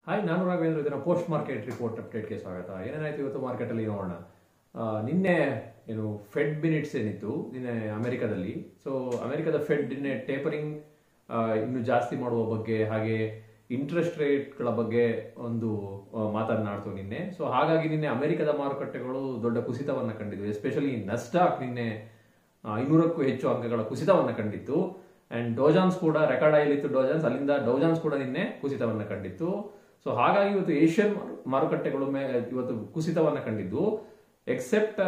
hi ನಾನು ರಾಘವೇಂದ್ರ ಇದರ post market report ಅಪ್ಡೇಟ್ಗೆ ಸ್ವಾಗತ ಏನೇನಾಯ್ತು ಇವತ್ತು ಮಾರ್ಕೆಟಲ್ಲಿ ನೋಡೋಣ ಆ, ನಿನ್ನೆ ಏನು ಫೆಡ್ ಮಿನಿಟ್ಸ್ ಏನಿತ್ತು ನಿನ್ನೆ ಅಮೆರಿಕದಲ್ಲಿ ಸೊ ಅಮೆರಿಕದ ಫೆಡ್ ನಿನ್ನೆ ಟೇಪರಿಂಗ್ ಇನ್ನು ಜಾಸ್ತಿ ಮಾಡುವ ಬಗ್ಗೆ ಹಾಗೆ ಇಂಟ್ರೆಸ್ಟ್ ರೇಟ್ಗಳ ಬಗ್ಗೆ ಒಂದು ಆ, ಮಾತನಾಡ್ತು ನಿನ್ನೆ ಸೊ ಹಾಗಾಗಿ ನಿನ್ನೆ ಅಮೆರಿಕದ ಮಾರುಕಟ್ಟೆಗಳು ದೊಡ್ಡ ಕುಸಿತವನ್ನ ಕಂಡಿದ್ವು ಎಸ್ಪೆಷಲಿ ನಸ್ಟಾಕ್ ನಿನ್ನೆ ಆ, ಐನೂರಕ್ಕೂ ಹೆಚ್ಚು ಅಂಕಗಳ ಕುಸಿತವನ್ನ ಕಂಡಿತ್ತು ಅಂಡ್ ಡೋಜಾನ್ಸ್ ಕೂಡ ರೆಕಾರ್ಡ್ ಆಗಿತ್ತು ಡೋಜಾನ್ಸ್ ಅಲ್ಲಿಂದ ಡೋಜಾನ್ಸ್ ಕೂಡ ನಿನ್ನೆ ಕುಸಿತವನ್ನ ಕಂಡಿತ್ತು ಸೊ ಹಾಗಾಗಿ ಇವತ್ತು ಏಷ್ಯನ್ ಮಾರುಕಟ್ಟೆಗಳು ಮೇ ಇವತ್ತು ಕುಸಿತವನ್ನ ಕಂಡಿದ್ದು ಎಕ್ಸೆಪ್ಟ್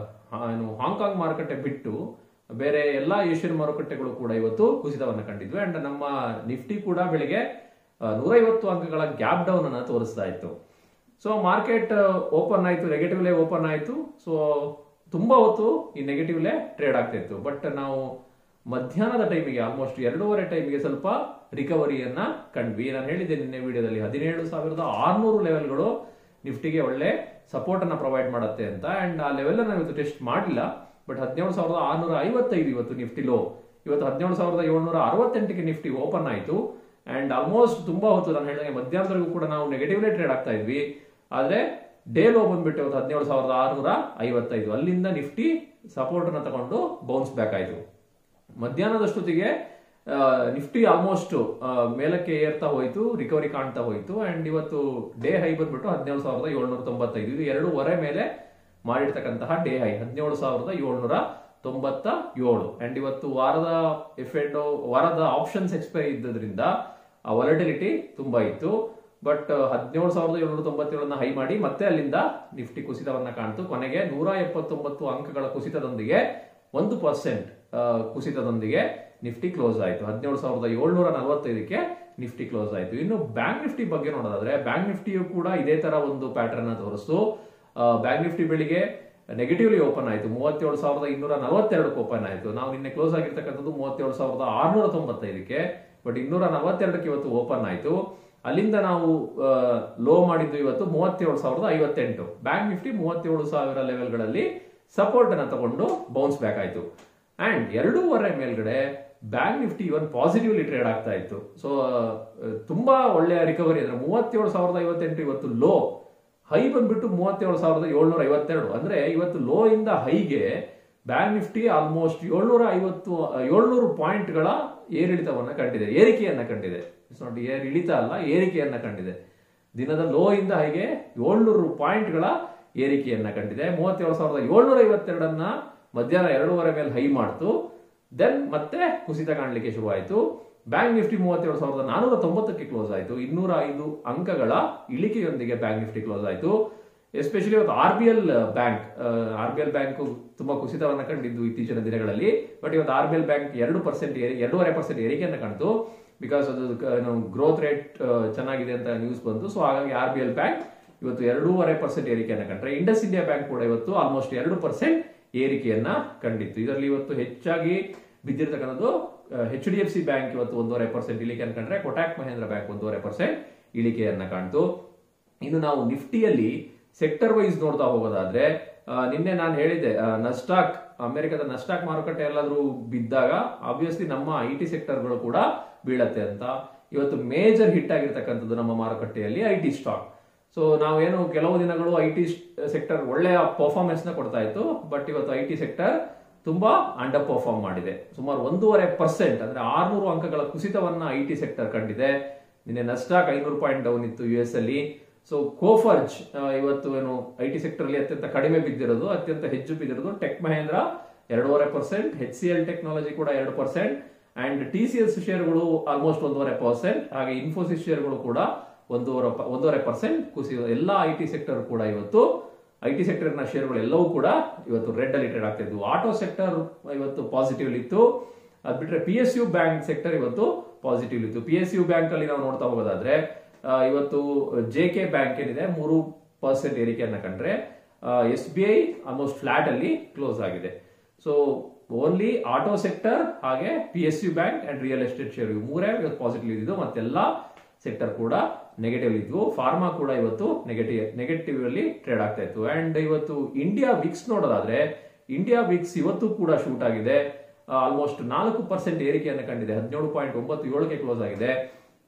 ಏನು ಹಾಂಗ್ಕಾಂಗ್ ಮಾರುಕಟ್ಟೆ ಬಿಟ್ಟು ಬೇರೆ ಎಲ್ಲಾ ಏಷ್ಯನ್ ಮಾರುಕಟ್ಟೆಗಳು ಕೂಡ ಇವತ್ತು ಕುಸಿತವನ್ನ ಕಂಡಿದ್ವು ಅಂಡ್ ನಮ್ಮ ನಿಫ್ಟಿ ಕೂಡ ಬೆಳಿಗ್ಗೆ ನೂರೈವತ್ತು ಅಂಕಗಳ ಗ್ಯಾಪ್ ಡೌನ್ ಅನ್ನ ತೋರಿಸ್ತಾ ಇತ್ತು ಸೊ ಮಾರ್ಕೆಟ್ ಓಪನ್ ಆಯ್ತು ನೆಗೆಟಿವ್ಲೇ ಓಪನ್ ಆಯ್ತು ಸೊ ತುಂಬಾ ಹೊತ್ತು ಈ ನೆಗೆಟಿವ್ಲೇ ಟ್ರೇಡ್ ಆಗ್ತಾ ಇತ್ತು ಬಟ್ ನಾವು ಮಧ್ಯಾಹ್ನದ ಟೈಮಿಗೆ ಆಲ್ಮೋಸ್ಟ್ ಎರಡೂವರೆ ಟೈಮಿಗೆ ಸ್ವಲ್ಪ ರಿಕವರಿಯನ್ನ ಕಂಡ್ವಿ ನಾನು ಹೇಳಿದ್ದೆ ನಿನ್ನೆ ವಿಡಿಯೋದಲ್ಲಿ ಹದಿನೇಳು ಸಾವಿರದ ಆರ್ನೂರು ಲೆವೆಲ್ಗಳು ನಿಫ್ಟಿಗೆ ಒಳ್ಳೆ ಸಪೋರ್ಟ್ ಅನ್ನ ಪ್ರೊವೈಡ್ ಮಾಡುತ್ತೆ ಅಂತ ಅಂಡ್ ಆ ಲೆವೆಲ್ ಅನ್ನ ಇವತ್ತು ಟೆಸ್ಟ್ ಮಾಡಿಲ್ಲ ಬಟ್ ಹದಿನೇಳು ಸಾವಿರದ ಆರ್ನೂರ ಐವತ್ತೈದು ಇವತ್ತು ನಿಫ್ಟಿ ಲೋ ಇವತ್ತು ಹದಿನೇಳು ಸಾವಿರದ ಏಳ್ನೂರ ಅರವತ್ತೆಂಟಕ್ಕೆ ನಿಫ್ಟಿ ಓಪನ್ ಆಯ್ತು ಅಂಡ್ ಆಲ್ಮೋಸ್ಟ್ ತುಂಬಾ ಹೊತ್ತು ನಾನು ಹೇಳಿದಂಗೆ ಮಧ್ಯಾಹ್ನದವರೆಗೂ ಕೂಡ ನಾವು ನೆಗೆಟಿವ್ಲೇ ಟ್ರೇಡ್ ಆಗ್ತಾ ಇದ್ವಿ ಆದ್ರೆ ಡೇ ಲೋ ಬಂದ್ಬಿಟ್ಟು ಇವತ್ತು ಹದಿನೇಳು ಸಾವಿರದ ಆರ್ನೂರ ಐವತ್ತೈದು ಅಲ್ಲಿಂದ ನಿಫ್ಟಿ ಸಪೋರ್ಟ್ ಅನ್ನ ತಗೊಂಡು ಬೌನ್ಸ್ ಬ್ಯಾಕ್ ಆಯ್ತು ಮಧ್ಯಾಹ್ನದಷ್ಟೊತ್ತಿಗೆ ಆ, ನಿಫ್ಟಿ ಆಲ್ಮೋಸ್ಟ್ ಮೇಲಕ್ಕೆ ಏರ್ತಾ ಹೋಯ್ತು ರಿಕವರಿ ಕಾಣ್ತಾ ಹೋಯ್ತು ಅಂಡ್ ಇವತ್ತು ಡೇ ಹೈ ಬಂದ್ಬಿಟ್ಟು ಹದಿನೇಳು ಸಾವಿರದ ಏಳ್ನೂರ ತೊಂಬತ್ತೈದು ಇದು ಎರಡೂವರೆ ಮೇಲೆ ಮಾಡಿರ್ತಕ್ಕಂತಹ ಡೇ ಹೈ ಹದಿನೇಳು ಸಾವಿರದ ಏಳ್ನೂರ ತೊಂಬತ್ತ ಏಳು ಅಂಡ್ ಇವತ್ತು ವಾರದ ಎಫೆಂಡ್ ವಾರದ ಆಪ್ಷನ್ಸ್ ಎಕ್ಸ್ಪೈರಿ ಇದ್ದದ್ರಿಂದ ಆ ವಾಲಟಿಲಿಟಿ ತುಂಬಾ ಇತ್ತು ಬಟ್ ಹದಿನೇಳು ಸಾವಿರದ ಏಳ್ನೂರ ತೊಂಬತ್ತೇಳನ್ನ ಹೈ ಮಾಡಿ ಮತ್ತೆ ಅಲ್ಲಿಂದ ನಿಫ್ಟಿ ಕುಸಿತವನ್ನ ಕಾಣ್ತು ಕೊನೆಗೆ ನೂರ ಎಪ್ಪತ್ತೊಂಬತ್ತು ಅಂಕಗಳ ಕುಸಿತದೊಂದಿಗೆ ಒಂದು ಪರ್ಸೆಂಟ್ ಕುಸಿತದೊಂದಿಗೆ ನಿಫ್ಟಿ ಕ್ಲೋಸ್ ಆಯಿತು ಹದಿನೇಳು ಸಾವಿರದ ಏಳ್ನೂರ ನಲವತ್ತೈದಕ್ಕೆ ನಿಫ್ಟಿ ಕ್ಲೋಸ್ ಆಯಿತು ಇನ್ನು ಬ್ಯಾಂಕ್ ನಿಫ್ಟಿ ಬಗ್ಗೆ ನೋಡೋದಾದ್ರೆ ಬ್ಯಾಂಕ್ ನಿಫ್ಟಿಯು ಕೂಡ ಇದೇ ತರ ಒಂದು ಪ್ಯಾಟರ್ನ್ ತೋರಿಸ್ತು ಬ್ಯಾಂಕ್ ನಿಫ್ಟಿ ಬೆಳಿಗ್ಗೆ ನೆಗೆಟಿವ್ಲಿ ಓಪನ್ ಆಯಿತು ಮೂವತ್ತೇಳು ಸಾವಿರದ ಇನ್ನೂರ ನಲವತ್ತೆರಡಕ್ಕೆ ಓಪನ್ ಆಯಿತು ನಾವು ನಿನ್ನೆ ಕ್ಲೋಸ್ ಆಗಿರ್ತಕ್ಕಂಥದ್ದು ಮೂವತ್ತೇಳು ಸಾವಿರದ ಆರ್ನೂರ ತೊಂಬತ್ತೈದಕ್ಕೆ ಬಟ್ ಇನ್ನೂರ ನಲವತ್ತೆರಡಕ್ಕೆ ಇವತ್ತು ಓಪನ್ ಆಯಿತು ಅಲ್ಲಿಂದ ನಾವು ಲೋ ಮಾಡಿದ್ದು ಇವತ್ತು ಮೂವತ್ತೇಳು ಸಾವಿರದ ಐವತ್ತೆಂಟು ಬ್ಯಾಂಕ್ ನಿಫ್ಟಿ ಮೂವತ್ತೇಳು ಸಾವಿರ ಲೆವೆಲ್ಗಳಲ್ಲಿ ಸಪೋರ್ಟ್ ಅನ್ನ ತಗೊಂಡು ಬೌನ್ಸ್ ಬ್ಯಾಕ್ ಆಯಿತು ಅಂಡ್ ಎರಡೂವರೆ ಮೇಲ್ಗಡೆ bank Nifty even positively trade ಆಗ್ತಾ ಇತ್ತು ಸೊ ತುಂಬಾ ಒಳ್ಳೆಯ ರಿಕವರಿ ಅಂದ್ರೆ ಮೂವತ್ತೇಳು ಸಾವಿರದ ಐವತ್ತೆಂಟು ಇವತ್ತು ಲೋ ಹೈ ಬಂದ್ಬಿಟ್ಟು ಮೂವತ್ತೇಳು ಸಾವಿರದ ಏಳ್ನೂರ ಐವತ್ತೆರಡು ಅಂದ್ರೆ ಇವತ್ತು ಲೋ ಇಂದ ಹೈಗೆ ಬ್ಯಾಂಕ್ ನಿಫ್ಟಿ ಆಲ್ಮೋಸ್ಟ್ ಏಳ್ನೂರ ಐವತ್ತು ಏಳ್ನೂರು ಪಾಯಿಂಟ್ಗಳ ಏರಿಳಿತವನ್ನ ಕಂಡಿದೆ ಏರಿಕೆಯನ್ನ ಕಂಡಿದೆ ಇಟ್ಸ್ ನಾಟ್ ಏರ್ ಇಳಿತ ಅಲ್ಲ ಏರಿಕೆಯನ್ನ ಕಂಡಿದೆ ದಿನದ ಲೋ ಇಂದ ಹೈಗೆ ಏಳ್ನೂರು ಪಾಯಿಂಟ್ಗಳ ಏರಿಕೆಯನ್ನ ಕಂಡಿದೆ ಮೂವತ್ತೇಳು ಸಾವಿರದ ಏಳ್ನೂರ ಐವತ್ತೆರಡನ್ನ ಮಧ್ಯಾಹ್ನ ಎರಡೂವರೆ ಮೇಲೆ ಹೈ ಮಾಡ್ತು ದೆನ್ ಮತ್ತೆ ಕುಸಿತ ಕಾಣಲಿಕ್ಕೆ ಶುರುವಾಯಿತು ಬ್ಯಾಂಕ್ ನಿಫ್ಟಿ ಮೂವತ್ತೇಳು ಸಾವಿರದ ನಾನೂರ ತೊಂಬತ್ತಕ್ಕೆ ಕ್ಲೋಸ್ ಆಯಿತು ಇನ್ನೂರ ಐದು ಅಂಕಗಳ ಇಳಿಕೆಯೊಂದಿಗೆ ಬ್ಯಾಂಕ್ ನಿಫ್ಟಿ ಕ್ಲೋಸ್ ಆಯಿತು ಎಸ್ಪೆಷಲಿ ಇವತ್ತು R B L bank R B L bank ತುಂಬಾ ಕುಸಿತವನ್ನ ಕಂಡಿದ್ದು ಇತ್ತೀಚಿನ ದಿನಗಳಲ್ಲಿ ಬಟ್ ಇವತ್ತು ಆರ್ ಬಿ ಎಲ್ ಬ್ಯಾಂಕ್ ಎರಡು ಪರ್ಸೆಂಟ್ ಎರಡೂವರೆ ಪರ್ಸೆಂಟ್ ಏರಿಕೆಯನ್ನು ಕಾಣ್ತು ಬಿಕಾಸ್ ಅದು ಗ್ರೋತ್ ರೇಟ್ ಚೆನ್ನಾಗಿದೆ ಅಂತ ನ್ಯೂಸ್ ಬಂತು ಸೊ ಹಾಗಾಗಿ ಆರ್ ಬಿ ಎಲ್ ಬ್ಯಾಂಕ್ ಇವತ್ತು ಎರಡೂವರೆ ಪರ್ಸೆಂಟ್ ಏರಿಕೆಯನ್ನು ಕಂಡ್ರೆ ಇಂಡಸ್ ಇಂಡಿಯಾ ಬ್ಯಾಂಕ್ ಕೂಡ ಇವತ್ತು ಆಲ್ಮೋಸ್ಟ್ ಎರಡು ಪರ್ಸೆಂಟ್ ಏರಿಕೆಯನ್ನ ಕಂಡಿತ್ತು ಇದರಲ್ಲಿ ಇವತ್ತು ಹೆಚ್ಚಾಗಿ ಬಿದ್ದಿರ್ತಕ್ಕಂಥದ್ದು H D F C bank ಇವತ್ತು ಒಂದೂವರೆ ಪರ್ಸೆಂಟ್ ಇಳಿಕೆಯನ್ನು ಕಂಡ್ರೆ ಕೊಟಾಕ್ ಮಹೇಂದ್ರ ಬ್ಯಾಂಕ್ ಒಂದೂವರೆ ಪರ್ಸೆಂಟ್ ಇಳಿಕೆಯನ್ನ ಕಾಣ್ತು ಇನ್ನು ನಾವು ನಿಫ್ಟಿಯಲ್ಲಿ ಸೆಕ್ಟರ್ ವೈಸ್ ನೋಡ್ತಾ ಹೋಗೋದಾದ್ರೆ ಆ, ನಿನ್ನೆ ನಾನು ಹೇಳಿದ್ದೆ ನಸ್ಟಾಕ್ ಅಮೆರಿಕದ ನಸ್ಟಾಕ್ ಮಾರುಕಟ್ಟೆ ಎಲ್ಲಾದ್ರೂ ಬಿದ್ದಾಗ ಆಬ್ವಿಯಸ್ಲಿ ನಮ್ಮ ಐ ಟಿ ಸೆಕ್ಟರ್ಗಳು ಕೂಡ ಬೀಳತ್ತೆ ಅಂತ ಇವತ್ತು ಮೇಜರ್ ಹಿಟ್ ಆಗಿರ್ತಕ್ಕಂಥದ್ದು ನಮ್ಮ ಮಾರುಕಟ್ಟೆಯಲ್ಲಿ ಐ ಟಿ ಸ್ಟಾಕ್ ಸೊ ನಾವೇನು ಕೆಲವು ದಿನಗಳು ಐ ಟಿ ಸೆಕ್ಟರ್ ಒಳ್ಳೆಯ ಪರ್ಫಾರ್ಮೆನ್ಸ್ ನ ಕೊಡ್ತಾ ಇತ್ತು ಬಟ್ ಇವತ್ತು ಐ ಟಿ ಸೆಕ್ಟರ್ ತುಂಬಾ ಅಂಡರ್ ಪರ್ಫಾರ್ಮ್ ಮಾಡಿದೆ ಸುಮಾರು ಒಂದೂವರೆ ಪರ್ಸೆಂಟ್ ಅಂದ್ರೆ ಆರ್ನೂರು ಅಂಕಗಳ ಕುಸಿತವನ್ನ ಐ ಟಿ ಸೆಕ್ಟರ್ ಕಂಡಿದೆ ನಿನ್ನೆ ನಸ್ಟಾಕ್ ಐನೂರು ಪಾಯಿಂಟ್ ಡೌನ್ ಇತ್ತು ಯು ಎಸ್ ಅಲ್ಲಿ ಸೊ ಕೋಫರ್ಜ್ ಆ, ಇವತ್ತು ಏನು ಐ ಟಿ ಸೆಕ್ಟರ್ ಅಲ್ಲಿ ಅತ್ಯಂತ ಕಡಿಮೆ ಬಿದ್ದಿರೋದು ಅತ್ಯಂತ ಹೆಚ್ಚು ಬಿದ್ದಿರೋದು ಟೆಕ್ ಮಹೇಂದ್ರ ಎರಡೂವರೆ percent H C L technology ಕೂಡ ಎರಡು percent and T C S ಶೇರ್ಗಳು ಆಲ್ಮೋಸ್ಟ್ ಒಂದೂವರೆ ಪರ್ಸೆಂಟ್ ಹಾಗೆ ಇನ್ಫೋಸಿಸ್ ಶೇರ್ಗಳು ಕೂಡ ಒಂದೂವರೆ ಪ- ಒಂದೂವರೆ ಪರ್ಸೆಂಟ್ ಕುಸಿದ ಎಲ್ಲ ಐ ಟಿ ಸೆಕ್ಟರ್ ಕೂಡ ಇವತ್ತು ಐ ಟಿ ಸೆಕ್ಟರ್ನ ಶೇರ್ಗಳು ಎಲ್ಲವೂ ಕೂಡ ಇವತ್ತು ರೆಡ್ ಅಲ್ಲಿ ಟ್ರೇಡ್ ಆಗ್ತಾ ಇದ್ವು ಆಟೋ ಸೆಕ್ಟರ್ ಇವತ್ತು ಪಾಸಿಟಿವ್ ಇತ್ತು ಅದ್ ಬಿಟ್ರೆ P S U bank sector ಇವತ್ತು ಪಾಸಿಟಿವ್ ಇತ್ತು ಪಿ ಎಸ್ ಯು ಬ್ಯಾಂಕ್ ಅಲ್ಲಿ ನಾವು ನೋಡ್ತಾ ಹೋಗೋದಾದ್ರೆ ಆ, ಇವತ್ತು ಜೆ ಕೆ ಬ್ಯಾಂಕ್ ಏನಿದೆ ಮೂರು ಪರ್ಸೆಂಟ್ ಏರಿಕೆಯನ್ನ ಕಂಡ್ರೆ S B I almost flat ಅಲ್ಲಿ ಕ್ಲೋಸ್ ಆಗಿದೆ ಸೊ ಓನ್ಲಿ ಆಟೋ ಸೆಕ್ಟರ್ ಹಾಗೆ P S U bank and real estate share ಇವು ಮೂರೇ ಇವತ್ತು ಪಾಸಿಟಿವ್ ಇದ್ದು ಮತ್ತೆಲ್ಲ ಸೆಕ್ಟರ್ ಕೂಡ ನೆಗೆಟಿವ್ ಇದ್ವು ಫಾರ್ಮಾ ಕೂಡ ಇವತ್ತು ನೆಗೆಟಿವ್ ನೆಗೆಟಿವ್ ಅಲ್ಲಿ ಟ್ರೇಡ್ ಆಗ್ತಾ ಇತ್ತು ಅಂಡ್ ಇವತ್ತು ಇಂಡಿಯಾ ವಿಕ್ಸ್ ನೋಡೋದಾದ್ರೆ ಇಂಡಿಯಾ ವಿಕ್ಸ್ ಇವತ್ತು ಕೂಡ ಶೂಟ್ ಆಗಿದೆ ಆಲ್ಮೋಸ್ಟ್ ನಾಲ್ಕು ಪರ್ಸೆಂಟ್ ಏರಿಕೆಯನ್ನು ಕಂಡಿದೆ ಹದಿನೇಳು ಪಾಯಿಂಟ್ ಒಂಬತ್ತು ಏಳಕ್ಕೆ ಕ್ಲೋಸ್ ಆಗಿದೆ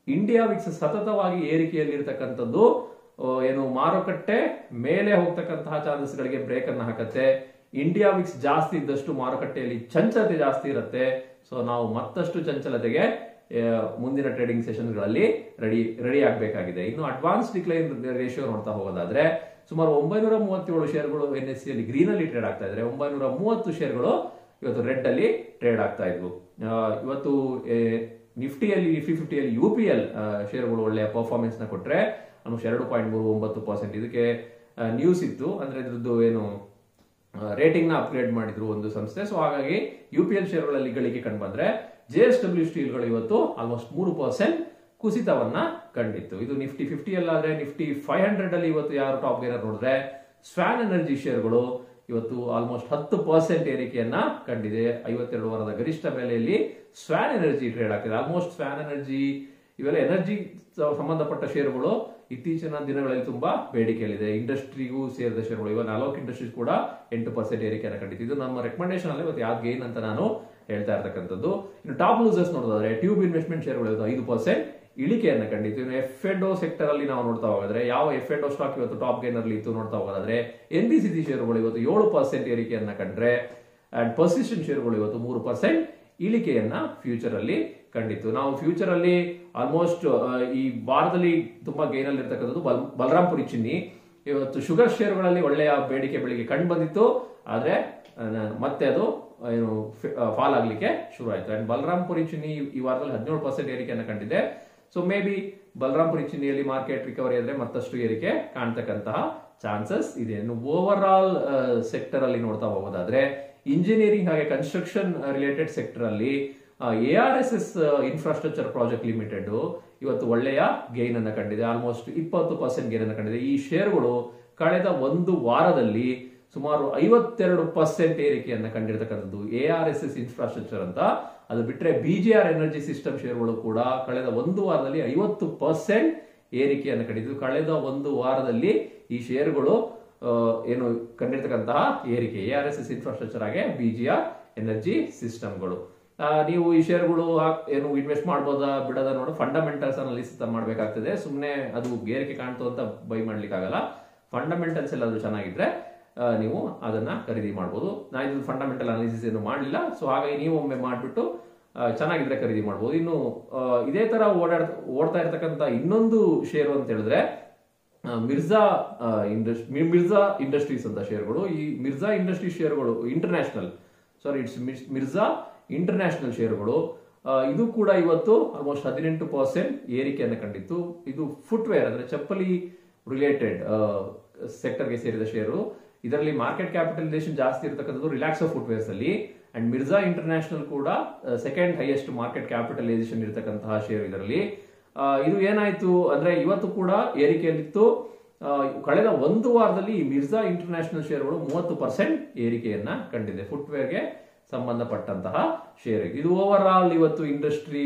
ಇಂಡಿಯಾ ವಿಕ್ಸ್ ಸತತವಾಗಿ ಏರಿಕೆಯಲ್ಲಿರ್ತಕ್ಕಂಥದ್ದು ಆ, ಏನು ಮಾರುಕಟ್ಟೆ ಮೇಲೆ ಹೋಗ್ತಕ್ಕಂತಹ ಚಾನ್ಸಸ್ ಗಳಿಗೆ ಬ್ರೇಕ್ ಅನ್ನ ಹಾಕತ್ತೆ ಇಂಡಿಯಾ ವಿಕ್ಸ್ ಜಾಸ್ತಿ ಇದ್ದಷ್ಟು ಮಾರುಕಟ್ಟೆಯಲ್ಲಿ ಚಂಚಲತೆ ಜಾಸ್ತಿ ಇರುತ್ತೆ ಸೊ ನಾವು ಮತ್ತಷ್ಟು ಚಂಚಲತೆಗೆ ಆ, ಮುಂದಿನ ಟ್ರೇಡಿಂಗ್ ಸೆಷನ್ಗಳಲ್ಲಿ ರೆಡಿ ರೆಡಿ ಆಗಬೇಕಾಗಿದೆ ಇನ್ನು ಅಡ್ವಾನ್ಸ್ ಡಿಕ್ಲೈನ್ ರೇಷಿಯೋ ನೋಡ್ತಾ ಹೋಗೋದಾದ್ರೆ ಸುಮಾರು ಒಂಬೈನೂರ ಮೂವತ್ತೇಳು ಶೇರ್ಗಳು ಎನ್ ಎಸ್ ಸಿ ಅಲ್ಲಿ ಗ್ರೀನ್ ಅಲ್ಲಿ ಟ್ರೇಡ್ ಆಗ್ತಾ ಇದ್ರೆ ಒಂಬೈನೂರ ಮೂವತ್ತು ಶೇರ್ಗಳು ಇವತ್ತು ರೆಡ್ ಅಲ್ಲಿ ಟ್ರೇಡ್ ಆಗ್ತಾ ಇದ್ವು ಆ, ಇವತ್ತು ಏ, ನಿಫ್ಟಿಯಲ್ಲಿ ನಿಫ್ಟಿ ಫಿಫ್ಟಿಯಲ್ಲಿ ಯು ಪಿ ಎಲ್ ಶೇರ್ಗಳು ಒಳ್ಳೆಯ ಪರ್ಫಾರ್ಮೆನ್ಸ್ ನ ಕೊಟ್ರೆ ಅನುಷ್ ಎರಡು ಪಾಯಿಂಟ್ ಮೂರು ಒಂಬತ್ತು ಪರ್ಸೆಂಟ್ ಇದಕ್ಕೆ ನ್ಯೂಸ್ ಇತ್ತು ಅಂದ್ರೆ ಇದ್ರದ್ದು ಏನು ರೇಟಿಂಗ್ ನ ಅಪ್ಗ್ರೇಡ್ ಮಾಡಿದ್ರು ಒಂದು ಸಂಸ್ಥೆ ಸೊ ಹಾಗಾಗಿ ಯು ಪಿ ಎಲ್ ಶೇರ್ಗಳಲ್ಲಿ ಗಳಿಕೆ ಕಂಡು ಬಂದ್ರೆ ಜೆ ಎಸ್ ಡಬ್ಲ್ಯೂ ಸ್ಟೀಲ್ಗಳು ಇವತ್ತು ಆಲ್ಮೋಸ್ಟ್ ಮೂರು ಪರ್ಸೆಂಟ್ ಕುಸಿತವನ್ನ ಕಂಡಿತ್ತು ಇದು ನಿಫ್ಟಿ ಫಿಫ್ಟಿ ಅಲ್ಲಾದ್ರೆ ನಿಫ್ಟಿ ಫೈವ್ ಹಂಡ್ರೆಡ್ ಅಲ್ಲಿ ಇವತ್ತು ಯಾರು ಟಾಪ್ ಗೇನರ್ ನೋಡಿದ್ರೆ ಸ್ವಾನ್ ಎನರ್ಜಿ ಶೇರ್ಗಳು ಇವತ್ತು ಆಲ್ಮೋಸ್ಟ್ ಹತ್ತು ಪರ್ಸೆಂಟ್ ಏರಿಕೆಯನ್ನ ಕಂಡಿದೆ ಐವತ್ತೆರಡು ವಾರದ ಗರಿಷ್ಠ ಬೆಲೆಯಲ್ಲಿ ಸ್ವಾನ್ ಎನರ್ಜಿ ಟ್ರೇಡ್ ಆಗ್ತಿದೆ ಆಲ್ಮೋಸ್ಟ್ ಸ್ವಾನ್ ಎನರ್ಜಿ ಇವೆಲ್ಲ ಎನರ್ಜಿ ಸಂಬಂಧಪಟ್ಟ ಶೇರುಗಳು ಇತ್ತೀಚಿನ ದಿನಗಳಲ್ಲಿ ತುಂಬಾ ಬೇಡಿಕೆಯಲ್ಲಿದೆ ಇಂಡಸ್ಟ್ರಿಗೂ ಸೇರಿದ ಶೇರುಗಳು ಇವನ್ ಅಲೋಕ್ ಇಂಡಸ್ಟ್ರೀಸ್ ಕೂಡ ಎಂಟು ಪರ್ಸೆಂಟ್ ಏರಿಕೆಯನ್ನು ಕಂಡಿತ್ತು ಇದು ನಮ್ಮ ರೆಕಮೆಂಡೇಶನ್ ಅಲ್ಲಿ ಇವತ್ತು ಯಾವ್ದು ಗೇನ್ ಅಂತ ನಾನು ಹೇಳ್ತಾ ಇರ್ತಕ್ಕಂಥದ್ದು ಇನ್ನು ಟಾಪ್ ಲೂಸರ್ಸ್ ನೋಡೋದಾದ್ರೆ ಟ್ಯೂಬ್ ಇನ್ವೆಸ್ಟ್ಮೆಂಟ್ ಶೇರುಗಳು ಇವತ್ತು ಐದು ಪರ್ಸೆಂಟ್ ಇಳಿಕೆಯನ್ನು ಕಂಡಿತ್ತು ಇನ್ನು ಎಫ್ ಎಡ್ ಸೆಕ್ಟರ್ ಅಲ್ಲಿ ನಾವು ನೋಡ್ತಾ ಹೋಗೋದ್ರೆ ಯಾವ ಎಫ್ ಎಡ್ ಸ್ಟಾಕ್ ಇವತ್ತು ಟಾಪ್ ಗೇನರ್ ಇತ್ತು ನೋಡ್ತಾ ಹೋಗೋದಾದ್ರೆ ಎನ್ ಬಿ ಸಿ ಸಿ ಶೇರುಗಳು ಇವತ್ತು ಏಳು ಪರ್ಸೆಂಟ್ ಏರಿಕೆಯನ್ನ ಕಂಡ್ರೆ ಅಂಡ್ ಪರ್ಸಿಸ್ಟೆಂಟ್ ಶೇರುಗಳು ಇವತ್ತು ಮೂರು ಪರ್ಸೆಂಟ್ ಇಳಿಕೆಯನ್ನ ಫ್ಯೂಚರ್ ಅಲ್ಲಿ ಕಂಡಿತ್ತು ನಾವು ಫ್ಯೂಚರ್ ಅಲ್ಲಿ ಆಲ್ಮೋಸ್ಟ್ ಈ ವಾರದಲ್ಲಿ ತುಂಬಾ ಗೇನ್ ಅಲ್ಲಿ ಇರ್ತಕ್ಕಂಥದ್ದು ಬಲ್ ಬಲರಾಂಪುರಿ ಚಿನ್ನಿ ಇವತ್ತು ಶುಗರ್ ಶೇರುಗಳಲ್ಲಿ ಒಳ್ಳೆಯ ಬೇಡಿಕೆ ಬೆಳಿಗ್ಗೆ ಕಂಡು ಬಂದಿತ್ತು ಆದ್ರೆ ಆ, ಮತ್ತೆ ಅದು ಆ, ಏನು ಫಾಲ್ ಆಗ್ಲಿಕ್ಕೆ ಶುರು ಆಯ್ತು ಅಂಡ್ ಬಲರಾಂಪುರಿ ಚಿನ್ನಿ ಈ ವಾರದಲ್ಲಿ ಹದಿನೇಳು ಪರ್ಸೆಂಟ್ ಏರಿಕೆಯನ್ನು ಕಂಡಿದೆ ಸೊ ಮೇ ಬಿ ಬಲರಾಂಪುರಿ ಚಿನ್ನಿಯಲ್ಲಿ ಮಾರ್ಕೆಟ್ ರಿಕವರಿ ಆದ್ರೆ ಮತ್ತಷ್ಟು ಏರಿಕೆ ಕಾಣ್ತಕ್ಕಂತಹ ಚಾನ್ಸಸ್ ಇದೆ ಇನ್ನು ಓವರ್ ಆಲ್ ಸೆಕ್ಟರ್ ಅಲ್ಲಿ ನೋಡ್ತಾ ಹೋಗೋದಾದ್ರೆ ಇಂಜಿನಿಯರಿಂಗ್ ಹಾಗೆ ಕನ್ಸ್ಟ್ರಕ್ಷನ್ ರಿಲೇಟೆಡ್ ಸೆಕ್ಟರ್ ಅಲ್ಲಿ A R S S infrastructure project limited ಇವತ್ತು ಒಳ್ಳೆಯ ಗೇನ್ ಅನ್ನ ಕಂಡಿದೆ ಆಲ್ಮೋಸ್ಟ್ ಇಪ್ಪತ್ತು ಪರ್ಸೆಂಟ್ ಗೇನ್ ಅನ್ನ ಕಂಡಿದೆ ಈ ಶೇರ್ಗಳು ಕಳೆದ ಒಂದು ವಾರದಲ್ಲಿ ಸುಮಾರು ಐವತ್ತೆರಡು ಪರ್ಸೆಂಟ್ ಏರಿಕೆಯನ್ನ ಕಂಡಿರ್ತಕ್ಕಂಥದ್ದು A R S S infrastructure ಅಂತ ಅದು ಬಿಟ್ರೆ ಬಿಜಿಆರ್ ಎನರ್ಜಿ ಸಿಸ್ಟಮ್ ಶೇರ್ಗಳು ಕೂಡ ಕಳೆದ ಒಂದು ವಾರದಲ್ಲಿ ಐವತ್ತು ಪರ್ಸೆಂಟ್ ಏರಿಕೆಯನ್ನು ಕಂಡಿದ್ದು ಕಳೆದ ಒಂದು ವಾರದಲ್ಲಿ ಈ ಶೇರುಗಳು ಆ, ಏನು ಕಂಡಿರ್ತಕ್ಕಂತಹ ಏರಿಕೆ A R S S infrastructure ಹಾಗೆ ಬಿಜಿಆರ್ ಎನರ್ಜಿ ಸಿಸ್ಟಮ್ಗಳು ನೀವು ಈ ಶೇರ್ಗಳು ಹಾಕ್- ಏನು ಇನ್ವೆಸ್ಟ್ ಮಾಡ್ಬೋದಾ ಬಿಡೋದ ನೋಡು ಫಂಡಮೆಂಟಲ್ಸ್ ಅನಾಲಿಸಿಸ್ ಮಾಡಬೇಕಾಗ್ತದೆ ಸುಮ್ಮನೆ ಅದು ಏರಿಕೆ ಕಾಣ್ತು ಅಂತ ಬೈ ಮಾಡ್ಲಿಕ್ಕೆ ಆಗಲ್ಲ ಫಂಡಮೆಂಟಲ್ಸ್ ಎಲ್ಲಾದ್ರೂ ಚೆನ್ನಾಗಿದ್ರೆ ಆ, ನೀವು ಅದನ್ನ ಖರೀದಿ ಮಾಡ್ಬೋದು ನಾ ಇದು ಫಂಡಮೆಂಟಲ್ ಅನಾಲಿಸಿಸ್ ಏನು ಮಾಡಲಿಲ್ಲ ಸೊ ಹಾಗಾಗಿ ನೀವು ಒಮ್ಮೆ ಮಾಡಿಬಿಟ್ಟು ಚೆನ್ನಾಗಿದ್ರೆ ಖರೀದಿ ಮಾಡ್ಬೋದು ಇನ್ನು ಆ, ಇದೇ ತರ ಓಡಾಡ್ ಓಡ್ತಾ ಇರ್ತಕ್ಕಂಥ ಇನ್ನೊಂದು ಶೇರು ಅಂತ ಹೇಳಿದ್ರೆ ಆ, ಮಿರ್ಜಾ ಇಂಡಸ್ ಮಿರ್ಜಾ ಇಂಡಸ್ಟ್ರೀಸ್ ಅಂತ ಶೇರ್ಗಳು ಈ ಮಿರ್ಜಾ ಇಂಡಸ್ಟ್ರಿ ಶೇರ್ಗಳು international sorry it's Mirza international ಶೇರುಗಳು ಆ, ಇದು ಕೂಡ ಇವತ್ತು ಆಲ್ಮೋಸ್ಟ್ ಹದಿನೆಂಟು ಪರ್ಸೆಂಟ್ ಏರಿಕೆಯನ್ನು ಕಂಡಿತ್ತು ಇದು ಫುಟ್ವೇರ್ ಅಂದ್ರೆ ಚಪ್ಪಲಿ ರಿಲೇಟೆಡ್ ಸೆಕ್ಟರ್ಗೆ ಸೇರಿದ ಶೇರು ಇದರಲ್ಲಿ ಮಾರ್ಕೆಟ್ ಕ್ಯಾಪಿಟಲೈಸೇಷನ್ ಜಾಸ್ತಿ ಇರತಕ್ಕಂಥದ್ದು ರಿಲ್ಯಾಕ್ಸೋ ಫುಟ್ವೇರ್ಸ್ ಅಲ್ಲಿ ಅಂಡ್ ಮಿರ್ಜಾ ಇಂಟರ್ನ್ಯಾಷನಲ್ ಕೂಡ ಸೆಕೆಂಡ್ ಹೈಯೆಸ್ಟ್ ಮಾರ್ಕೆಟ್ ಕ್ಯಾಪಿಟಲೈಸೇಷನ್ ಇರತಕ್ಕಂತಹ ಶೇರ್ ಇದರಲ್ಲಿ ಆ, ಇದು ಏನಾಯ್ತು ಅಂದ್ರೆ ಇವತ್ತು ಕೂಡ ಏರಿಕೆಯಲ್ಲಿತ್ತು ಆ, ಕಳೆದ ಒಂದು ವಾರದಲ್ಲಿ ಈ ಮಿರ್ಜಾ ಇಂಟರ್ನ್ಯಾಷನಲ್ ಶೇರ್ಗಳು ಮೂವತ್ತು ಪರ್ಸೆಂಟ್ ಏರಿಕೆಯನ್ನ ಕಂಡಿದೆ ಫುಟ್ವೇರ್ಗೆ ಸಂಬಂಧಪಟ್ಟಂತಹ ಶೇರ್ ಇದು ಓವರ್ ಆಲ್ ಇವತ್ತು ಇಂಡಸ್ಟ್ರಿ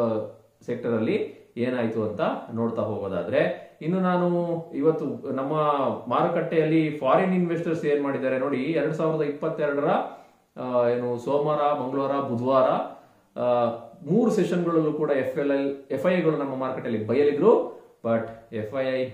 ಸೆಕ್ಟರ್ ಅಲ್ಲಿ ಏನಾಯ್ತು ಅಂತ ನೋಡ್ತಾ ಹೋಗೋದಾದ್ರೆ ಇನ್ನು ನಾನು ಇವತ್ತು ನಮ್ಮ ಮಾರುಕಟ್ಟೆಯಲ್ಲಿ ಫಾರಿನ್ ಇನ್ವೆಸ್ಟರ್ಸ್ ಏನ್ ಮಾಡಿದ್ದಾರೆ ನೋಡಿ ಎರಡ್ ಸಾವಿರದ ಇಪ್ಪತ್ತೆರಡರ ಆ, ಏನು ಸೋಮವಾರ ಮಂಗಳವಾರ ಬುಧವಾರ ಆ, ಮೂರು ಸೆಷನ್ಗಳಲ್ಲೂ ಕೂಡ F L L F I ಗಳು ನಮ್ಮ ಮಾರ್ಕೆಟಲ್ಲಿ ಬಯಲಿದ್ರು but F I I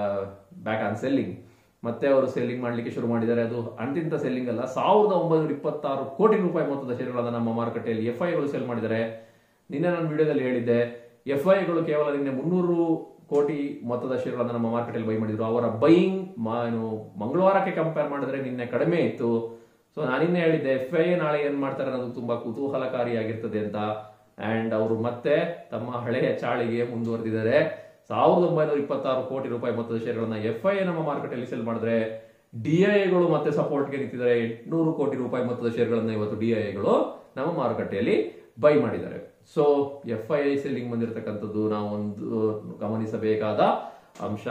back on selling ಮತ್ತೆ ಅವರು ಸೆಲ್ಲಿಂಗ್ ಮಾಡ್ಲಿಕ್ಕೆ ಶುರು ಮಾಡಿದ್ದಾರೆ ಅದು ಅಂತಿಂತ ಸೆಲ್ಲಿಂಗ್ ಅಲ್ಲ ಸಾವಿರದ ಒಂಬೈನೂರ ಇಪ್ಪತ್ತಾರು ಕೋಟಿ ರೂಪಾಯಿ ಮೊತ್ತದ ಷೇರುಗಳನ್ನು ನಮ್ಮ ಮಾರುಕಟ್ಟೆಯಲ್ಲಿ ಎಫ್ ಐಗಳು ಸೆಲ್ ಮಾಡಿದ್ದಾರೆ ನಿನ್ನೆ ನಾನು ವಿಡಿಯೋದಲ್ಲಿ ಹೇಳಿದ್ದೆ ಎಫ್ ಐಗಳು ಕೇವಲ ನಿನ್ನೆ ಮುನ್ನೂರು ಕೋಟಿ ಮೊತ್ತದ ಷೇರುಗಳನ್ನು ನಮ್ಮ ಮಾರ್ಕೆಟಲ್ಲಿ ಬೈ ಮಾಡಿದ್ರು ಅವರ ಬೈಯಿಂಗ್ ಏನು ಮಂಗಳವಾರಕ್ಕೆ ಕಂಪೇರ್ ಮಾಡಿದ್ರೆ ನಿನ್ನೆ ಕಡಿಮೆ ಇತ್ತು ಸೊ ನಾನಿನ್ನೆ ಹೇಳಿದ್ದೆ ಎಫ್ ಐ ನಾಳೆ ಏನ್ ಮಾಡ್ತಾರೆ ಅನ್ನೋದು ತುಂಬಾ ಕುತೂಹಲಕಾರಿಯಾಗಿರ್ತದೆ ಅಂತ ಅಂಡ್ ಅವರು ಮತ್ತೆ ತಮ್ಮ ಹಳೆಯ ಚಾಳಿಗೆ ಮುಂದುವರೆದಿದ್ದಾರೆ ಸಾವಿರದ ಒಂಬೈನೂರ ಇಪ್ಪತ್ತಾರು ಕೋಟಿ ರೂಪಾಯಿ ಮೊತ್ತದ ಶೇರುಗಳನ್ನ ಎಫ್ ಐ ನಮ್ಮ ಮಾರುಕಟ್ಟೆಯಲ್ಲಿ ಸೆಲ್ ಮಾಡಿದ್ರೆ ಡಿಐಗಳು ಮತ್ತೆ ಸಪೋರ್ಟ್ಗೆ ನಿಂತಿದ್ದಾರೆ ಎಂಟುನೂರು ಕೋಟಿ ರೂಪಾಯಿ ಮೊತ್ತದ ಶೇರುಗಳನ್ನ ಇವತ್ತು ಡಿಐಗಳು ನಮ್ಮ ಮಾರುಕಟ್ಟೆಯಲ್ಲಿ ಬೈ ಮಾಡಿದ್ದಾರೆ so F I I selling ಬಂದಿರತಕ್ಕಂಥದ್ದು ನಾವು ಒಂದು ಗಮನಿಸಬೇಕಾದ ಅಂಶ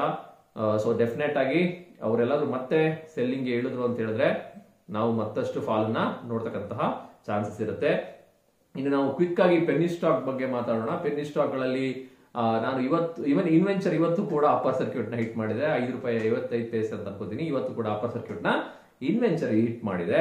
ಸೊ ಡೆಫಿನೆಟ್ ಆಗಿ ಅವರೆಲ್ಲರೂ ಮತ್ತೆ ಸೆಲ್ಲಿಂಗ್ಗೆ ಇಳಿದ್ರು ಅಂತ ಹೇಳಿದ್ರೆ ನಾವು ಮತ್ತಷ್ಟು ಫಾಲನ್ನ ನೋಡ್ತಕ್ಕಂತಹ ಚಾನ್ಸಸ್ ಇರುತ್ತೆ ಇನ್ನು ನಾವು ಕ್ವಿಕ್ ಆಗಿ ಪೆನ್ನಿ ಸ್ಟಾಕ್ ಬಗ್ಗೆ ಮಾತಾಡೋಣ ಪೆನ್ನಿ ಸ್ಟಾಕ್ ಗಳಲ್ಲಿ ಆ, ನಾನು ಇವತ್ತು ಇವನ್ ಇನ್ವೆಂಚರ್ ಇವತ್ತು ಕೂಡ ಅಪ್ಪರ್ ಸರ್ಕ್ಯೂಟ್ ನ ಹಿಟ್ ಮಾಡಿದೆ ಐದು ರೂಪಾಯಿ ಐವತ್ತೈದು ಪೈಸೆ ಅಂತ ಅನ್ಕೋತೀನಿ ಇವತ್ತು ಕೂಡ ಅಪ್ಪರ್ ಸರ್ಕ್ಯೂಟ್ ನ ಇನ್ವೆಂಚರ್ ಹಿಟ್ ಮಾಡಿದೆ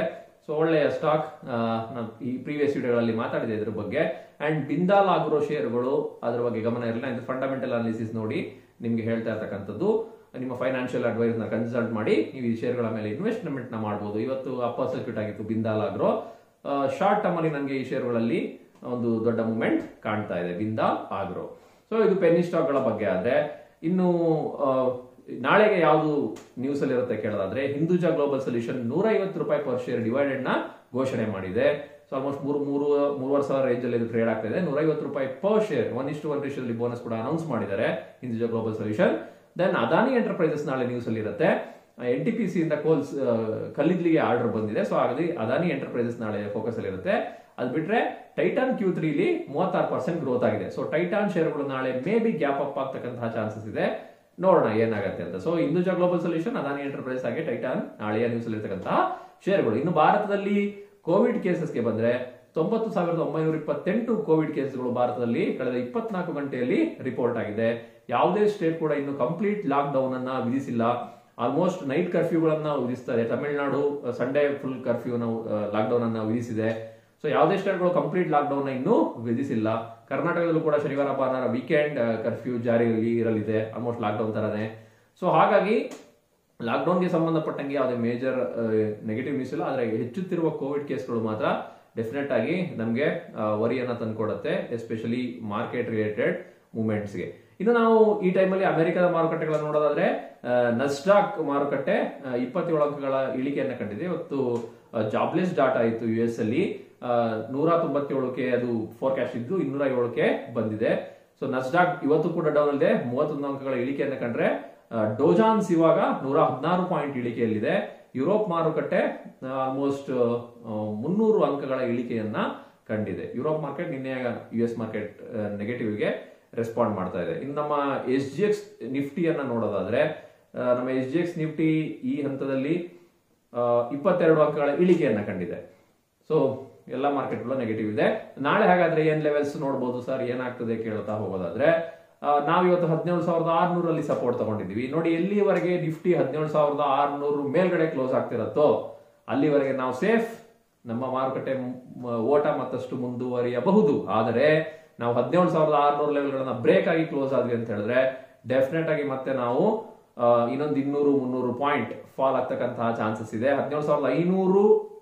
ಸೊ ಒಳ್ಳೆಯ ಸ್ಟಾಕ್ ನಾನು ಈ ಪ್ರೀವಿಯಸ್ ವಿಡಿಯೋಗಳಲ್ಲಿ ಮಾತಾಡಿದೆ ಇದ್ರ ಬಗ್ಗೆ ಅಂಡ್ ಬಿಂದಾಲ್ ಆಗಿರೋ ಶೇರ್ಗಳು ಅದ್ರ ಬಗ್ಗೆ ಗಮನ ಇರಲಿಲ್ಲ ಇದು ಫಂಡಮೆಂಟಲ್ ಅನಾಲಿಸಿಸ್ ನೋಡಿ ನಿಮ್ಗೆ ಹೇಳ್ತಾ ಇರ್ತಕ್ಕಂಥದ್ದು ನಿಮ್ಮ ಫೈನಾನ್ಷಿಯಲ್ ಅಡ್ವೈಸ್ ನ ಕನ್ಸಲ್ಟ್ ಮಾಡಿ ನೀವು ಈ ಶೇರ್ಗಳ ಮೇಲೆ ಇನ್ವೆಸ್ಟ್ಮೆಂಟ್ ನ ಮಾಡಬಹುದು ಇವತ್ತು ಅಪ್ಪರ್ ಸರ್ಕ್ಯೂಟ್ ಆಗಿತ್ತು ಬಿಂದಾಲ್ ಆಗ್ರೋ ಶಾರ್ಟ್ ಟರ್ಮ್ ಅಲ್ಲಿ ನನಗೆ ಈ ಶೇರ್ಗಳಲ್ಲಿ ಒಂದು ದೊಡ್ಡ ಮೂವ್ಮೆಂಟ್ ಕಾಣ್ತಾ ಇದೆ ಬಿಂದಾಲ್ ಆಗ್ರೋ ಸೊ ಇದು ಪೆನ್ನಿ ಸ್ಟಾಕ್ಗಳ ಬಗ್ಗೆ ಆದ್ರೆ ಇನ್ನು ಆ, ನಾಳೆಗೆ ಯಾವುದು ನ್ಯೂಸ್ ಅಲ್ಲಿ ಇರುತ್ತೆ ಕೇಳೋದಾದ್ರೆ ಹಿಂದೂಜಾ ಗ್ಲೋಬಲ್ ಸೊಲ್ಯೂಷನ್ ನೂರ ಐವತ್ತು ರೂಪಾಯಿ ಪರ್ ಶೇರ್ ಡಿವೈಡೆಡ್ ನ ಘೋಷಣೆ ಮಾಡಿದೆ ಸೊ ಆಲ್ಮೋಸ್ಟ್ ಮೂರು ಮೂರು ಮೂರುವರೆ ಸಾವಿರ ರೇಂಜ್ ಅಲ್ಲಿ ಇದು ಟ್ರೇಡ್ ಆಗ್ತಾ ಇದೆ ನೂರ ಐವತ್ತು ರೂಪಾಯಿ ಪರ್ ಶೇರ್ ಒನ್ ಇಷ್ಟು ಒನ್ ರೇಷದಲ್ಲಿ ಬೋನಸ್ ಕೂಡ ಅನೌನ್ಸ್ ಮಾಡಿದ್ದಾರೆ Hinduja Global Solution then Adani Enterprises ನಾಳೆ ನ್ಯೂಸ್ ಅಲ್ಲಿ ಇರುತ್ತೆ ಎನ್ ಟಿ ಪಿ ಸಿ ಇಂದ ಕೋಲ್ಸ್ ಕಲ್ಲಿದ್ಲಿಗೆ ಆರ್ಡರ್ ಬಂದಿದೆ ಸೊ ಹಾಗಾಗಿ ಅದಾನಿ ಎಂಟರ್ಪ್ರೈಸಸ್ ನಾಳೆ ಫೋಕಸ್ ಅಲ್ಲಿ ಇರುತ್ತೆ ಅದು ಬಿಟ್ರೆ ಟೈಟಾನ್ ಕ್ಯೂ ತ್ರೀಲಿ ಮೂವತ್ತಾರು ಪರ್ಸೆಂಟ್ ಗ್ರೋತ್ ಆಗಿದೆ ಸೊ ಟೈಟಾನ್ ಶೇರ್ಗಳು ನಾಳೆ ಮೇ ಬಿ ಗ್ಯಾಪ್ ಅಪ್ ಆಗ್ತಕ್ಕಂತಹ ಚಾನ್ಸಸ್ ಇದೆ ನೋಡೋಣ ಏನಾಗುತ್ತೆ ಅಂತ so Hinduja Global Solution Adani Enterprise ಆಗಿ ಟೈಟಾನ್ ನಾಳೆಯ ನ್ಯೂಸ್ ಅಲ್ಲಿ ಇರ್ತಕ್ಕಂತಹ ಶೇರ್ಗಳು ಇನ್ನು ಭಾರತದಲ್ಲಿ ಕೋವಿಡ್ ಕೇಸಸ್ಗೆ ಬಂದ್ರೆ ತೊಂಬತ್ತು ಸಾವಿರದ ಒಂಬೈನೂರ ಇಪ್ಪತ್ತೆಂಟು ಕೋವಿಡ್ ಕೇಸ್ಗಳು ಭಾರತದಲ್ಲಿ ಕಳೆದ ಇಪ್ಪತ್ನಾಲ್ಕು ಗಂಟೆಯಲ್ಲಿ ರಿಪೋರ್ಟ್ ಆಗಿದೆ ಯಾವುದೇ ಸ್ಟೇಟ್ ಕೂಡ ಇನ್ನು ಕಂಪ್ಲೀಟ್ ಲಾಕ್ ಡೌನ್ ಅನ್ನ ವಿಧಿಸಿಲ್ಲ ಆಲ್ಮೋಸ್ಟ್ ನೈಟ್ ಕರ್ಫ್ಯೂಗಳನ್ನ ವಿಧಿಸ್ತಾರೆ Tamil Nadu Sunday full curfew lockdown ಅನ್ನ ವಿಧಿಸಿದೆ ಸೊ ಯಾವುದೇ ಸ್ಟೇಟ್ಗಳು ಕಂಪ್ಲೀಟ್ ಲಾಕ್ ಡೌನ್ ಇನ್ನೂ ವಿಧಿಸಿಲ್ಲ ಕರ್ನಾಟಕದಲ್ಲೂ ಕೂಡ ಶನಿವಾರ ಭಾನುವಾರ ವೀಕೆಂಡ್ ಕರ್ಫ್ಯೂ ಜಾರಿಯಲ್ಲಿ ಇರಲಿದೆ ಆಲ್ಮೋಸ್ಟ್ ಲಾಕ್ ಡೌನ್ ತರನೇ ಸೊ ಹಾಗಾಗಿ ಲಾಕ್ಡೌನ್ಗೆ ಸಂಬಂಧಪಟ್ಟಂಗೆ ಯಾವುದೇ ಮೇಜರ್ ನೆಗೆಟಿವ್ ನ್ಯೂಸ್ ಇಲ್ಲ ಆದರೆ ಹೆಚ್ಚುತ್ತಿರುವ ಕೋವಿಡ್ ಕೇಸ್ಗಳು ಮಾತ್ರ ಡೆಫಿನೆಟ್ ಆಗಿ ನಮಗೆ ವರಿಯನ್ನ ತಂದ್ಕೊಡುತ್ತೆ ಎಸ್ಪೆಷಲಿ ಮಾರ್ಕೆಟ್ ರಿಲೇಟೆಡ್ ಮೂವ್ಮೆಂಟ್ಸ್ಗೆ ಇನ್ನು ನಾವು ಈ ಟೈಮಲ್ಲಿ ಅಮೆರಿಕದ ಮಾರುಕಟ್ಟೆಗಳನ್ನು ನೋಡೋದಾದ್ರೆ ನಸ್ಡಾಕ್ ಮಾರುಕಟ್ಟೆ ಆ, ಇಪ್ಪತ್ತೇಳು ಅಂಕಗಳ ಇಳಿಕೆಯನ್ನ ಕಂಡಿದೆ ಇವತ್ತು ಜಾಬ್ಲೆಸ್ ಡಾಟಾ ಇತ್ತು ಯು ಎಸ್ ಅಲ್ಲಿ ಆ, ನೂರ ತೊಂಬತ್ತೇಳಕ್ಕೆ ಅದು ಫೋರ್ಕಾಸ್ಟ್ ಇದ್ದು ಇನ್ನೂರ ಏಳಕ್ಕೆ ಬಂದಿದೆ ಸೊ ನಸ್ಡಾಕ್ ಇವತ್ತು ಕೂಡ ಡೌನ್ ಅಲ್ಲಿದೆ ಮೂವತ್ತೊಂದು ಅಂಕಗಳ ಇಳಿಕೆಯನ್ನ ಕಂಡ್ರೆ ಆ, ಡೋಜಾನ್ಸ್ ಇವಾಗ ನೂರ ಹದಿನಾರು ಪಾಯಿಂಟ್ ಇಳಿಕೆಯಲ್ಲಿದೆ ಯುರೋಪ್ ಮಾರುಕಟ್ಟೆ ಆಲ್ಮೋಸ್ಟ್ ಮುನ್ನೂರು ಅಂಕಗಳ ಇಳಿಕೆಯನ್ನ ಕಂಡಿದೆ ಯುರೋಪ್ ಮಾರ್ಕೆಟ್ ನಿನ್ನೆ ಯು ಎಸ್ ಮಾರ್ಕೆಟ್ ನೆಗೆಟಿವ್ಗೆ ರೆಸ್ಪಾಂಡ್ ಮಾಡ್ತಾ ಇದೆ ಇನ್ನು ನಮ್ಮ ಎಸ್ ಜಿ ಎಕ್ಸ್ ನಿಫ್ಟಿಯನ್ನ ನೋಡೋದಾದ್ರೆ ಆ, ನಮ್ಮ ಎಸ್ ಜಿ ಎಕ್ಸ್ ನಿಫ್ಟಿ ಈ ಹಂತದಲ್ಲಿ ಆ, ಇಪ್ಪತ್ತೆರಡು ಅಂಕಗಳ ಇಳಿಕೆಯನ್ನ ಕಂಡಿದೆ ಸೊ ಎಲ್ಲ ಮಾರ್ಕೆಟ್ಗಳು ನೆಗೆಟಿವ್ ಇದೆ ನಾಳೆ ಹಾಗಾದ್ರೆ ಏನ್ ಲೆವೆಲ್ಸ್ ನೋಡಬಹುದು ಸರ್ ಏನಾಗ್ತದೆ ಕೇಳ್ತಾ ಹೋಗೋದಾದ್ರೆ ಆ, ನಾವಿವತ್ತು ಹದಿನೇಳು ಸಾವಿರದ ಆರ್ನೂರಲ್ಲಿ ಸಪೋರ್ಟ್ ತಗೊಂಡಿದ್ದೀವಿ ನೋಡಿ ಎಲ್ಲಿವರೆಗೆ ನಿಫ್ಟಿ ಹದಿನೇಳು ಸಾವಿರದ ಆರ್ನೂರು ಮೇಲ್ಗಡೆ ಕ್ಲೋಸ್ ಆಗ್ತಿರತ್ತೋ ಅಲ್ಲಿವರೆಗೆ ನಾವು ಸೇಫ್ ನಮ್ಮ ಮಾರುಕಟ್ಟೆ ಮ್- ಓಟ ಮತ್ತಷ್ಟು ಮುಂದುವರಿಯಬಹುದು ಆದರೆ ನಾವು ಹದಿನೇಳು ಸಾವಿರದ ಆರ್ನೂರು ಲೆವೆಲ್ಗಳನ್ನ ಬ್ರೇಕ್ ಆಗಿ ಕ್ಲೋಸ್ ಆದ್ವಿ ಅಂತ ಹೇಳಿದ್ರೆ ಡೆಫಿನೆಟ್ ಆಗಿ ಮತ್ತೆ ನಾವು ಆ, ಇನ್ನೊಂದು ಇನ್ನೂರು ಮುನ್ನೂರು ಪಾಯಿಂಟ್ ಫಾಲ್ ಆಗ್ತಕ್ಕಂತಹ ಚಾನ್ಸಸ್ ಇದೆ ಹದಿನೇಳು ಸಾವಿರದ ಐನೂರು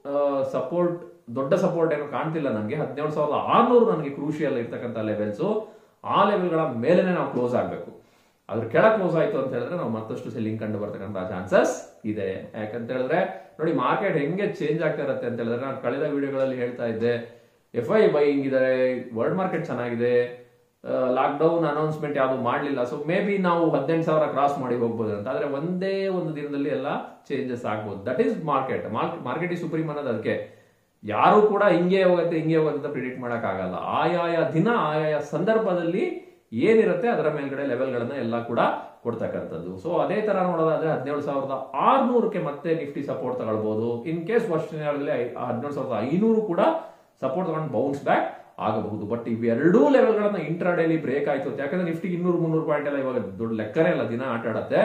ಸಪೋರ್ಟ್ ದೊಡ್ಡ ಸಪೋರ್ಟ್ ಏನು ಕಾಣ್ತಿಲ್ಲ ನನಗೆ ಹದಿನೇಳು ಸಾವಿರದ ಆರ್ನೂರು ನನಗೆ ಕ್ರೂಷಿಯಲ್ ಇರ್ತಕ್ಕಂಥ ಲೆವೆಲ್ಸ್ ಆ ಲೆವೆಲ್ಗಳ ಮೇಲೆನೆ ನಾವು ಕ್ಲೋಸ್ ಆಗಬೇಕು ಅದ್ರ ಕೆಳ ಕ್ಲೋಸ್ ಆಯ್ತು ಅಂತ ಹೇಳಿದ್ರೆ ನಾವು ಮತ್ತಷ್ಟು ಸೆಲ್ಲಿಂಗ್ ಕಂಡು ಬರ್ತಕ್ಕಂಥ ಚಾನ್ಸಸ್ ಇದೆ ಯಾಕಂತ ಹೇಳಿದ್ರೆ ನೋಡಿ ಮಾರ್ಕೆಟ್ ಹೆಂಗೆ ಚೇಂಜ್ ಆಗ್ತಾ ಇರುತ್ತೆ ಅಂತ ಹೇಳಿದ್ರೆ ನಾನು ಕಳೆದ ವಿಡಿಯೋಗಳಲ್ಲಿ ಹೇಳ್ತಾ ಇದ್ದೆ ಎಫ್ ಐ ಬೈಯಿಂಗ್ ಇದೆ ವರ್ಲ್ಡ್ ಮಾರ್ಕೆಟ್ ಚೆನ್ನಾಗಿದೆ ಲಾಕ್ ಡೌನ್ ಅನೌನ್ಸ್ಮೆಂಟ್ ಯಾವುದು ಮಾಡಲಿಲ್ಲ ಸೊ ಮೇ ಬಿ ನಾವು ಹದಿನೆಂಟು ಸಾವಿರ ಕ್ರಾಸ್ ಮಾಡಿ ಹೋಗ್ಬೋದು ಅಂತ ಆದ್ರೆ ಒಂದೇ ಒಂದು ದಿನದಲ್ಲಿ ಎಲ್ಲ ಚೇಂಜಸ್ ಆಗ್ಬೋದು ದಟ್ ಈಸ್ ಮಾರ್ಕೆಟ್ ಮಾರ್ಕೆಟ್ ಈ ಸುಪ್ರೀಂ ಅನ್ನೋದು ಅದಕ್ಕೆ ಯಾರು ಕೂಡ ಹಿಂಗೆ ಹೋಗುತ್ತೆ ಹಿಂಗೆ ಹೋಗುತ್ತೆ ಅಂತ ಪ್ರಿಡಿಕ್ಟ್ ಮಾಡಕ್ ಆಗಲ್ಲ ಆಯಾಯ ದಿನ ಆಯಾಯ ಸಂದರ್ಭದಲ್ಲಿ ಏನಿರುತ್ತೆ ಅದರ ಮೇಲ್ಗಡೆ ಲೆವೆಲ್ಗಳನ್ನ ಎಲ್ಲ ಕೂಡ ಕೊಡ್ತಕ್ಕಂಥದ್ದು ಸೊ ಅದೇ ತರ ನೋಡೋದಾದ್ರೆ ಹದಿನೇಳು ಸಾವಿರದ ಆರ್ನೂರಕ್ಕೆ ಮತ್ತೆ ನಿಫ್ಟಿ ಸಪೋರ್ಟ್ ತಗೊಳ್ಬಹುದು ಇನ್ ಕೇಸ್ ವರ್ಷ ಹದಿನೇಳು ಸಾವಿರದ ಐನೂರು ಕೂಡ ಸಪೋರ್ಟ್ ತಗೊಂಡು ಬೌನ್ಸ್ ಬ್ಯಾಕ್ ಆಗಬಹುದು ಬಟ್ ಇವೆರಡೂ ಲೆವೆಲ್ಗಳನ್ನ ಇಂಟ್ರಾಡೇಲಿ ಬ್ರೇಕ್ ಆಯ್ತು ಅಂತ ಯಾಕಂದ್ರೆ ನಿಫ್ಟಿ ಇನ್ನೂರು ಮುನ್ನೂರು ಪಾಯಿಂಟ್ ಎಲ್ಲ ಇವಾಗ ದೊಡ್ಡ ಲೆಕ್ಕನೇ ಇಲ್ಲ ದಿನ ಆಟ ಆಡತ್ತೆ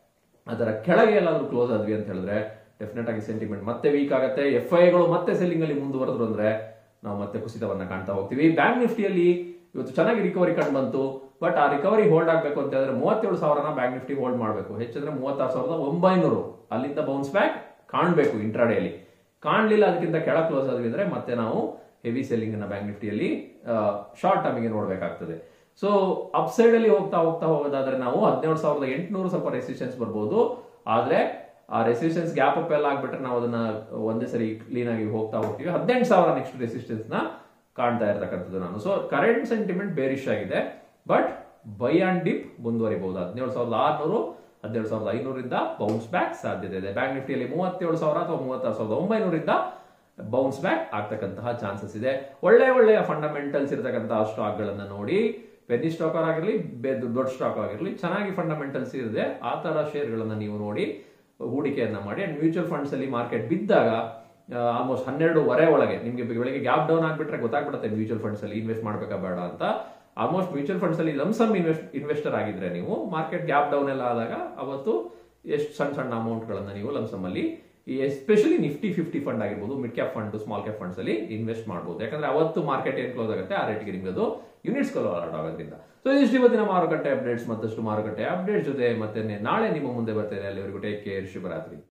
ಅದರ ಕೆಳಗೆ ಎಲ್ಲಾದ್ರೂ ಕ್ಲೋಸ್ ಆದ್ವಿ ಅಂತ ಹೇಳಿದ್ರೆ ಡೆಫಿನೆಟ್ ಆಗಿ ಸೆಂಟಿಮೆಂಟ್ ಮತ್ತೆ ವೀಕ್ ಆಗುತ್ತೆ ಎಫ್ ಐಗಳು ಮತ್ತೆ ಸೆಲ್ಲಿಂಗ್ ಅಲ್ಲಿ ಮುಂದುವರೆದ್ರು ಅಂದ್ರೆ ನಾವು ಮತ್ತೆ ಕುಸಿತವನ್ನ ಕಾಣ್ತಾ ಹೋಗ್ತೀವಿ ಬ್ಯಾಂಕ್ ನಿಫ್ಟಿಯಲ್ಲಿ ಇವತ್ತು ಚೆನ್ನಾಗಿ ರಿಕವರಿ ಕಂಡು ಬಂತು ಬಟ್ ಆ ರಿಕವರಿ ಹೋಲ್ಡ್ ಆಗಬೇಕು ಅಂತ ಹೇಳಿದ್ರೆ ಮೂವತ್ತೇಳು ಸಾವಿರನ ಬ್ಯಾಂಕ್ ನಿಫ್ಟಿ ಹೋಲ್ಡ್ ಮಾಡಬೇಕು ಹೆಚ್ಚಂದ್ರೆ ಮೂವತ್ತಾರು ಸಾವಿರದ ಒಂಬೈನೂರು ಅಲ್ಲಿಂದ ಬೌನ್ಸ್ ಬ್ಯಾಕ್ ಕಾಣಬೇಕು ಇಂಟ್ರಾಡೇಲಿ ಕಾಣಲಿಲ್ಲ ಅದಕ್ಕಿಂತ ಕೆಳ ಕ್ಲೋಸ್ ಆದ್ವಿ ಅಂದ್ರೆ ಮತ್ತೆ ನಾವು ಹೆವಿ ಸೆಲ್ಲಿಂಗ್ ಅನ್ನ ಬ್ಯಾಂಕ್ ನಿಫ್ಟಿಯಲ್ಲಿ ಶಾರ್ಟ್ ಟರ್ಮಿಗೆ ನೋಡಬೇಕಾಗ್ತದೆ ಸೊ ಅಪ್ ಸೈಡ್ ಅಲ್ಲಿ ಹೋಗ್ತಾ ಹೋಗ್ತಾ ಹೋಗೋದಾದ್ರೆ ನಾವು ಹದಿನೇಳು ಸಾವಿರದ ಎಂಟುನೂರು ಸ್ವಲ್ಪ ರೆಸಿಸ್ಟೆನ್ಸ್ ಬರ್ಬೋದು ಆದ್ರೆ ಆ ರೆಸಿಸ್ಟೆನ್ಸ್ ಗ್ಯಾಪ್ ಅಪ್ ಎಲ್ಲ ಆಗ್ಬಿಟ್ರೆ ನಾವು ಅದನ್ನ ಒಂದೇ ಸರಿ ಕ್ಲೀನ್ ಆಗಿ ಹೋಗ್ತಾ ಹೋಗ್ತೀವಿ ಹದಿನೆಂಟು ಸಾವಿರ ನೆಕ್ಸ್ಟ್ ರೆಸಿಸ್ಟೆನ್ಸ್ ನ ಕಾಣ್ತಾ ಇರ್ತಕ್ಕಂಥದ್ದು ನಾನು ಸೊ ಕರೆಂಟ್ ಸೆಂಟಿಮೆಂಟ್ ಬೇರಿಶ್ ಆಗಿದೆ ಬಟ್ ಬೈ ಅಂಡ್ ಡಿಪ್ ಮುಂದುವರಿಬಹುದು ಹದಿನೇಳು ಸಾವಿರದ ಆರ್ನೂರು ಹದಿನೇಳು ಸಾವಿರದ ಐನೂರಿಂದ ಬೌನ್ಸ್ ಬ್ಯಾಕ್ ಸಾಧ್ಯತೆ ಇದೆ ಬ್ಯಾಂಕ್ ನಿಫ್ಟಿಯಲ್ಲಿ ಮೂವತ್ತೇಳು ಸಾವಿರ ಅಥವಾ ಮೂವತ್ತಾರು ಸಾವಿರದ ಒಂಬೈನೂರಿಂದ ಬೌನ್ಸ್ ಬ್ಯಾಕ್ ಆಗ್ತಕ್ಕಂತಹ ಚಾನ್ಸಸ್ ಇದೆ ಒಳ್ಳೆ ಒಳ್ಳೆಯ ಫಂಡಮೆಂಟಲ್ಸ್ ಇರತಕ್ಕಂತಹ ಸ್ಟಾಕ್ ಗಳನ್ನ ನೋಡಿ ಪೆನ್ನಿ ಸ್ಟಾಕ್ ಆಗಿರಲಿ ದೊಡ್ಡ ಸ್ಟಾಕ್ ಆಗಿರಲಿ ಚೆನ್ನಾಗಿ ಫಂಡಮೆಂಟಲ್ಸ್ ಇದೆ ಆ ತರ ಶೇರ್ಗಳನ್ನ ನೀವು ನೋಡಿ ಹೂಡಿಕೆಯನ್ನ ಮಾಡಿ ಅಂಡ್ ಮ್ಯೂಚುವಲ್ ಫಂಡ್ಸ್ ಅಲ್ಲಿ ಮಾರ್ಕೆಟ್ ಬಿದ್ದಾಗ ಆಲ್ಮೋಸ್ಟ್ ಹನ್ನೆರಡುವರೆ ಒಳಗೆ ನಿಮಗೆ ಬೆಳಿಗ್ಗೆ ಗ್ಯಾಪ್ ಡೌನ್ ಆಗ್ಬಿಟ್ರೆ ಗೊತ್ತಾಗ್ಬಿಡುತ್ತೆ ಮ್ಯೂಚುವಲ್ ಫಂಡ್ಸ್ ಅಲ್ಲಿ ಇನ್ವೆಸ್ಟ್ ಮಾಡ್ಬೇಕಾ ಬೇಡ ಅಂತ ಆಲ್ಮೋಸ್ಟ್ ಮ್ಯೂಚುವಲ್ ಫಂಡ್ಸ್ ಅಲ್ಲಿ ಲಮ್ಸಮ್ ಇನ್ವೆಸ್ಟ್ ಇನ್ವೆಸ್ಟರ್ ಆಗಿದ್ರೆ ನೀವು ಮಾರ್ಕೆಟ್ ಗ್ಯಾಪ್ ಡೌನ್ ಎಲ್ಲ ಆದಾಗ ಅವತ್ತು ಎಷ್ಟು ಸಣ್ಣ ಸಣ್ಣ ಅಮೌಂಟ್ ಗಳನ್ನ ನೀವು ಲಮ್ಸಮ್ ಅಲ್ಲಿ ಎಸ್ಪೆಷಲಿ ನಿಫ್ಟಿ ಫಿಫ್ಟಿ ಫಂಡ್ ಆಗಿರ್ಬೋದು mid cap fund small cap funds ಅಲ್ಲಿ ಇನ್ವೆಸ್ಟ್ ಮಾಡಬಹುದು ಯಾಕಂದ್ರೆ ಅವತ್ತು ಮಾರ್ಕೆಟ್ ಏನ್ ಕ್ಲೋಸ್ ಆಗುತ್ತೆ ಆ ರೇಟ್ಗೆ ನಿಮ್ಗೆ ಯೂನಿಟ್ಸ್ ಅಲಾಟ್ ಆಗೋದ್ರಿಂದ ಸೊ ಇದಿಷ್ಟು ಇವತ್ತಿನ ಮಾರುಕಟ್ಟೆ ಅಪ್ಡೇಟ್ಸ್ ಮತ್ತಷ್ಟು ಮಾರುಕಟ್ಟೆ ಅಪ್ಡೇಟ್ಸ್ ಜೊತೆ ಮತ್ತೆ ನಾಳೆ ನಿಮ್ಮ ಮುಂದೆ ಬರ್ತೇನೆ ಅಲ್ಲಿವರೆಗೂ ಟೇಕ್ ಕೇರ್ ಶುಭರಾತ್ರಿ